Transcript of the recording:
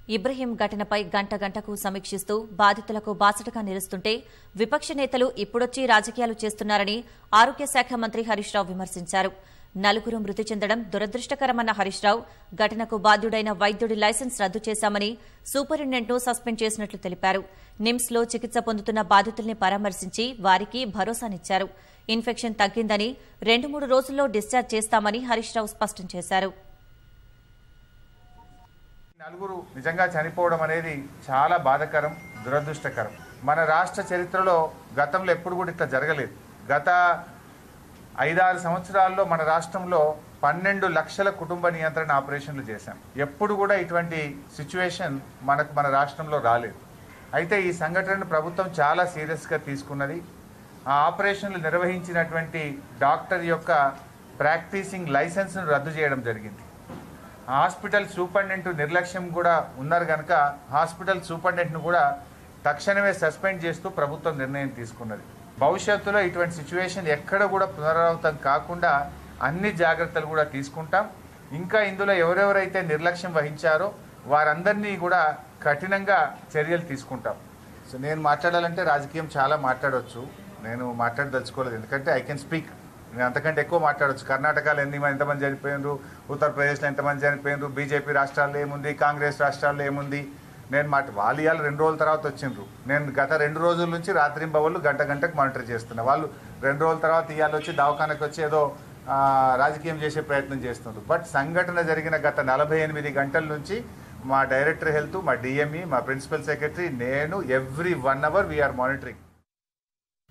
ఇబ్రహీం ఘటనపై గంట గంటకు సమీక్షిస్తూ బాధితులకు బాసటగా నిలుస్తుంటే విపక్ష నేతలు ఇప్పుడొచ్చి రాజకీయాలు చేస్తున్నారని ఆరోగ్య శాఖ మంత్రి హరీష్ రావు విమర్శించారు నలుగురు మృతి చెందడం దురదృష్టకరమన్న హరీష్ రావు ఘటనకు బాధ్యుడైన వైద్యుడి లైసెన్స్ రద్దు చేశామని సూపరింటెండెంట్ను సస్పెండ్ చేసినట్లు తెలిపారు నిమ్స్లో చికిత్స పొందుతున్న బాధితుల్ని పరామర్శించి వారికి భరోసానిచ్చారు ఇన్ఫెక్షన్ తగ్గిందని రెండు మూడు రోజుల్లో డిశ్చార్జ్ చేస్తామని హరీష్ రావు స్పష్టం చేశారు నలుగురు నిజంగా చనిపోవడం అనేది చాలా బాధాకరం దురదృష్టకరం మన రాష్ట్ర చరిత్రలో గతంలో ఎప్పుడు కూడా ఇట్లా జరగలేదు గత ఐదారు సంవత్సరాల్లో మన రాష్ట్రంలో పన్నెండు లక్షల కుటుంబ నియంత్రణ ఆపరేషన్లు చేశాం ఎప్పుడు కూడా ఇటువంటి సిచ్యువేషన్ మనకు మన రాష్ట్రంలో రాలేదు అయితే ఈ సంఘటనను ప్రభుత్వం చాలా సీరియస్గా తీసుకున్నది ఆ ఆపరేషన్లు నిర్వహించినటువంటి డాక్టర్ యొక్క ప్రాక్టీసింగ్ లైసెన్స్ను రద్దు చేయడం జరిగింది హాస్పిటల్ సూపరింటెండెంట్ నిర్లక్ష్యం కూడా ఉన్నారు కనుక హాస్పిటల్ సూపరింటెండెంట్ను కూడా తక్షణమే సస్పెండ్ చేస్తూ ప్రభుత్వం నిర్ణయం తీసుకున్నది భవిష్యత్తులో ఇటువంటి సిచ్యువేషన్ ఎక్కడ కూడా పునరావృతం కాకుండా అన్ని జాగ్రత్తలు కూడా తీసుకుంటాం ఇంకా ఇందులో ఎవరెవరైతే నిర్లక్ష్యం వహించారో వారందరినీ కూడా కఠినంగా చర్యలు తీసుకుంటాం సో నేను మాట్లాడాలంటే రాజకీయం చాలా మాట్లాడవచ్చు నేను మాట్లాడదలుచుకోలేదు ఎందుకంటే ఐ కెన్ స్పీక్ నేను అంతకంటే ఎక్కువ మాట్లాడొచ్చు కర్ణాటకలో ఎన్ని మంది ఎంతమంది చనిపోయినారు ఉత్తరప్రదేశ్లో ఎంతమంది చనిపోయినారు బీజేపీ రాష్ట్రాల్లో ఏముంది కాంగ్రెస్ రాష్ట్రాల్లో ఏముంది నేను మాట వాళ్ళు ఇవాళ రెండు రోజుల తర్వాత వచ్చిండ్రు నేను గత రెండు రోజుల నుంచి రాత్రింబవళ్ళు గంట గంటకు మానిటర్ చేస్తున్నా వాళ్ళు రెండు రోజుల తర్వాత ఇవాళ వచ్చి దవాఖానకు వచ్చి ఏదో ఆ, రాజకీయం చేసే ప్రయత్నం చేస్తున్నారు బట్ సంఘటన జరిగిన గత నలభై ఎనిమిది గంటల నుంచి మా డైరెక్టర్ హెల్త్ మా డిఎంఈ మా ప్రిన్సిపల్ సెక్రటరీ నేను every one hour we are monitoring